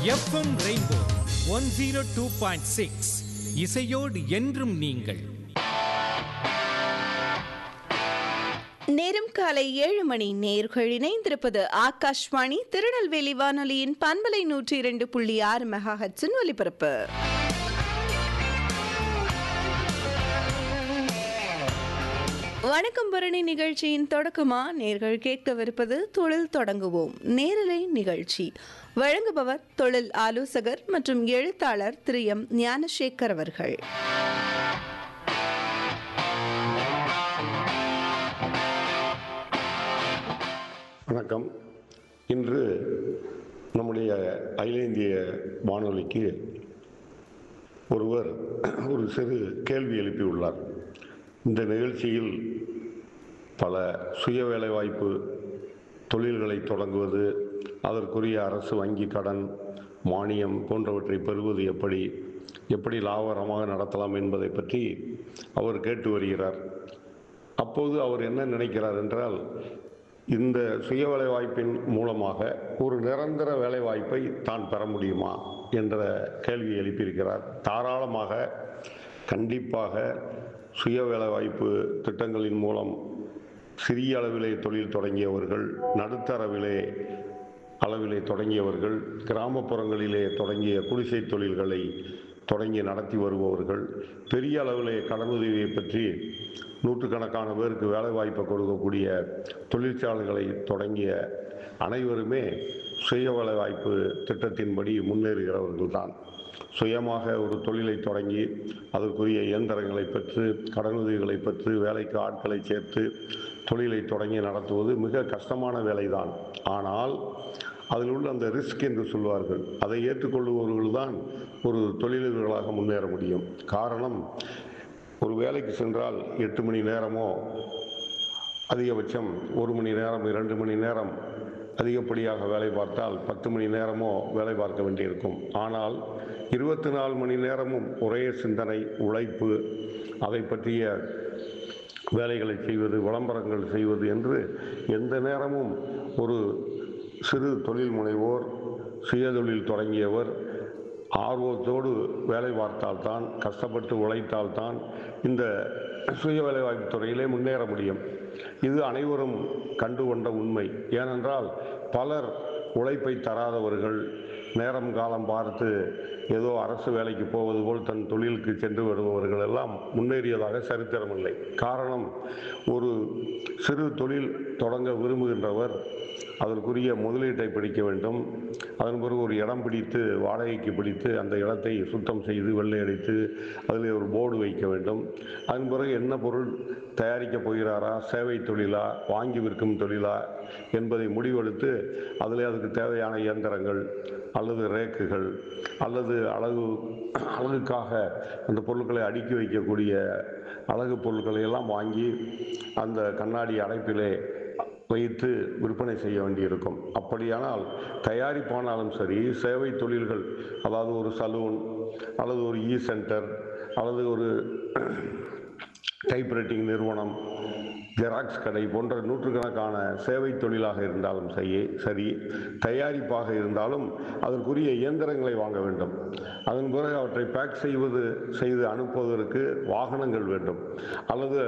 FM rainbow one zero two point six இசையோடு என்றும் நீங்கள் நேரம் காலை ஏழு மணி நேர்கள் இணைந்திருப்பது ஆகாஷ்வாணி திருநெல்வேலி வானொலியின் பண்பலை நூற்றி இரண்டு புள்ளி ஆறு மெகா ஹட்ஸின் ஒலிபரப்பு வணக்கம் பரணி நிகழ்ச்சியின் தொடக்கமா நேர்கள் கேட்கவிருப்பது தொழில் தொடங்குவோம் நேரலை நிகழ்ச்சி வழங்குபவர் தொழில் ஆலோசகர் மற்றும் எழுத்தாளர் திரு எம் ஞானசேகர் அவர்கள் வணக்கம் இன்று நம்முடைய அகில இந்திய வானொலிக்கு ஒருவர் ஒரு சிறு கேள்வி எழுப்பியுள்ளார் இந்த நிகழ்ச்சியில் பல சுய வேலைவாய்ப்பு தொழில்களை தொடங்குவது அதற்குரிய அரசு வங்கி கடன் மானியம் போன்றவற்றை பெறுவது எப்படி எப்படி லாபகரமாக நடத்தலாம் என்பதை பற்றி அவர் கேட்டு வருகிறார் அப்போது அவர் என்ன நினைக்கிறார் என்றால் இந்த சுய வேலைவாய்ப்பின் மூலமாக ஒரு நிரந்தர வேலைவாய்ப்பை தான் பெற முடியுமா என்ற கேள்வி எழுப்பியிருக்கிறார் தாராளமாக கண்டிப்பாக சுய வேலைவாய்ப்பு திட்டங்களின் மூலம் சிறிய அளவிலே தொழில் தொடங்கியவர்கள் நடுத்தரவிலே அளவிலே தொடங்கியவர்கள் கிராமப்புறங்களிலே தொடங்கிய குடிசை தொழில்களை தொடங்கி நடத்தி வருபவர்கள் பெரிய அளவிலே கடனுதவியை பற்றி நூற்றுக்கணக்கான பேருக்கு வேலைவாய்ப்பை கொடுக்கக்கூடிய தொழிற்சாலைகளை தொடங்கிய அனைவருமே சுய வேலைவாய்ப்பு திட்டத்தின்படி முன்னேறுகிறவர்கள் தான் சுயமாக ஒரு தொழிலை தொடங்கி அதற்குரிய இயந்திரங்களை பெற்று கடனுதவிகளை பெற்று வேலைக்கு ஆட்களை சேர்த்து தொழிலை தொடங்கி நடத்துவது மிக கஷ்டமான வேலைதான் ஆனால் அதில் உள்ள அந்த ரிஸ்க் என்று சொல்வார்கள் அதை ஏற்றுக்கொள்ளுபவர்கள் தான் ஒரு தொழிலதிபர்களாக முன்னேற முடியும் காரணம் ஒரு வேலைக்கு சென்றால் எட்டு மணி நேரமோ அதிகபட்சம் ஒரு மணி நேரம் இரண்டு மணி நேரம் அதிகப்படியாக வேலை பார்த்தால் பத்து மணி நேரமோ வேலை பார்க்க வேண்டியிருக்கும் ஆனால் இருபத்தி நாலு மணி நேரமும் ஒரே சிந்தனை உழைப்பு அதை பற்றிய வேலைகளை செய்வது விளம்பரங்கள் செய்வது என்று எந்த நேரமும் ஒரு சிறு தொழில் முனைவோர் சுயதொழில் தொடங்கியவர் ஆர்வத்தோடு வேலை பார்த்தால்தான் கஷ்டப்பட்டு உழைத்தால்தான் இந்த சுய வேலைவாய்ப்பு துறையிலே முன்னேற முடியும் இது அனைவரும் கண்டு கொண்ட உண்மை ஏனென்றால் பலர் உழைப்பை தராதவர்கள் நேரம் காலம் பார்த்து ஏதோ அரசு வேலைக்கு போவது போல் தன் தொழிலுக்கு சென்று வருபவர்கள் எல்லாம் முன்னேறியதாக சரித்திரமில்லை காரணம் ஒரு சிறு தொழில் தொடங்க விரும்புகின்றவர் அதற்குரிய முதலீட்டை பிடிக்க வேண்டும் அதன் பிறகு ஒரு இடம் பிடித்து வாடகைக்கு பிடித்து அந்த இடத்தை சுத்தம் செய்து வெள்ளை அடித்து அதில் ஒரு போர்டு வைக்க வேண்டும் அதன் பிறகு என்ன பொருள் தயாரிக்கப் போகிறாரா சேவை தொழிலா வாங்கி விற்கும் தொழிலா என்பதை முடிவெடுத்து அதில் அதுக்கு தேவையான இயந்திரங்கள் அல்லது ரேக்குகள் அல்லது அழகு அழகுக்காக அந்த பொருட்களை அடுக்கி வைக்கக்கூடிய அழகு பொருட்களை எல்லாம் வாங்கி அந்த கண்ணாடி அடைப்பிலே வைத்து விற்பனை செய்ய வேண்டியிருக்கும் அப்படியானால் தயாரிப்பானாலும் சரி சேவை தொழில்கள் அதாவது ஒரு சலூன் அல்லது ஒரு இ சென்டர் அல்லது ஒரு டைப்ரைட்டிங் நிறுவனம் ஜெராக்ஸ் கடை போன்ற நூற்றுக்கணக்கான சேவை தொழிலாக இருந்தாலும் சரி சரி தயாரிப்பாக இருந்தாலும் அதற்குரிய இயந்திரங்களை வாங்க வேண்டும் அதன் பிறகு அவற்றை பேக் செய்வது செய்து அனுப்புவதற்கு வாகனங்கள் வேண்டும் அல்லது